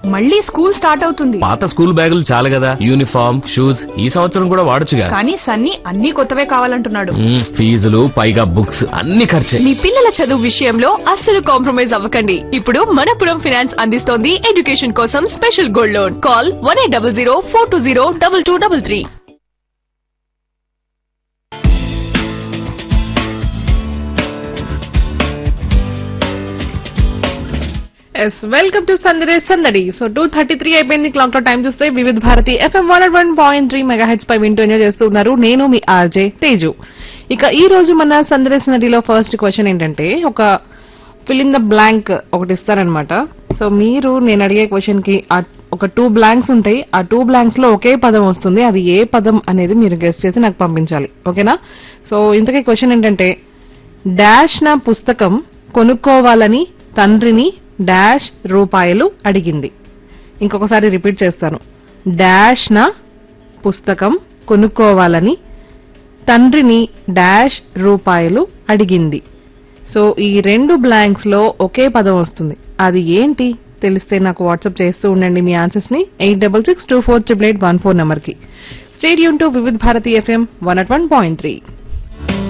మళ్ళీ school start అవుతుంది పాత స్కూల్ బ్యాగులు చాలు కదా యూనిఫామ్ షూస్ ఈ సంవత్సరం కూడా వాడొచ్చుగా కానీ సన్నీ అన్ని కొత్తవే కావాలంటున్నాడు మ్మ్, ఫీజులు పైగా బుక్స్ అన్ని ఖర్చే మీ పిల్లల చదువు విషయంలో అస్సలు కాంప్రమైజ్ అవ్వకండి ఇప్పుడు మనపురం ఫినాన్స్ అందిస్తోంది ఎడ్యుకేషన్ కోసం special gold loan call one eight double zero four two zero double two double three yes welcome to Sandade Sandadi so two thirty three అయిపోయింది క్లాక్ లో టైం చూస్తే Vividh Bharati FM one one point three mega హెచ్ పై వింటూ enjoy చేస్తున్నారు నేను మీ RJ Teju ఇక ఈ రోజు మన సందడే సందడిలో ఫస్ట్ క్వశ్చన్ ఏంటంటే ఒక ఫిల్ ఇన్ ద బ్లాంక్ ఒకటి ఇస్తారనమాట సో మీరు నేను అడిగే క్వశ్చన్ కి ఆ ఒక టూ బ్లాంక్స్ ఉంటాయి ఆ టూ బ్లాంక్స్ లో ఒకే పదం వస్తుంది అది ఏ పదం అనేది మీరు గెస్ట్ చేసి నాకు పంపించాలి ఓకేనా సో ఇంతకీ క్వశ్చన్ ఏంటంటే డాష్ నా పుస్తకం కొనుక్కోవాలని తండ్రిని డాష్ రూపాయలు అడిగింది ఇంకొకసారి రిపీట్ చేస్తాను డాష్ నా పుస్తకం కొనుక్కోవాలని తండ్రిని డాష్ రూపాయలు అడిగింది సో ఈ రెండు బ్లాంక్స్ లో ఒకే పదం వస్తుంది అది ఏంటి తెలిస్తే నాకు వాట్సాప్ చేస్తూ ఉండండి మీ ఆన్సర్స్ ని eight double six two four triple eight one four number కి stay tuned to Vividh Bharati FM one at one point three